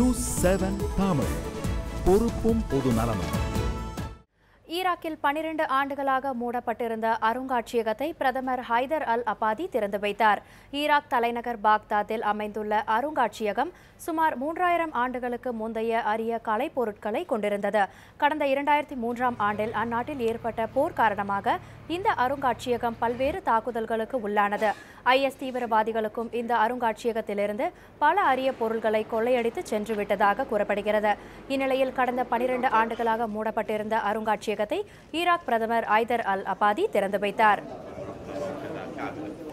news seven Tamil பொறுப்பும் பொது நலமும் ஈராக்கில் பனிரெண்டு ஆண்டுகளாக மூடப்பட்டிருந்த அருங்காட்சியகத்தை பிரதமர் ஹைதர் அல் அபாதி திறந்து வைத்தார் ஈராக் தலைநகர் பாக்தாத்தில் அமைந்துள்ள அருங்காட்சியகம் சுமார் மூன்றாயிரம் ஆண்டுகளுக்கு முந்தைய அரிய கலைப் பொருட்களை கொண்டிருந்தது கடந்த இரண்டாயிரத்தி மூன்றாம் ஆண்டில் அந்நாட்டில் ஏற்பட்ட போர் காரணமாக இந்த அருங்காட்சியகம் பல்வேறு தாக்குதல்களுக்கு உள்ளானது ஐஎஸ் தீவிரவாதிகளுக்கும் இந்த அருங்காட்சியகத்திலிருந்து பல அரிய பொருள்களை கொள்ளையடித்து சென்று விட்டதாக கூறப்படுகிறது இந்நிலையில் கடந்த பனிரெண்டு ஆண்டுகளாக மூடப்பட்டிருந்த அருங்காட்சியகத்தை ஈராக் பிரதமர் ஐதர் அல் அபாதி திறந்து வைத்தார்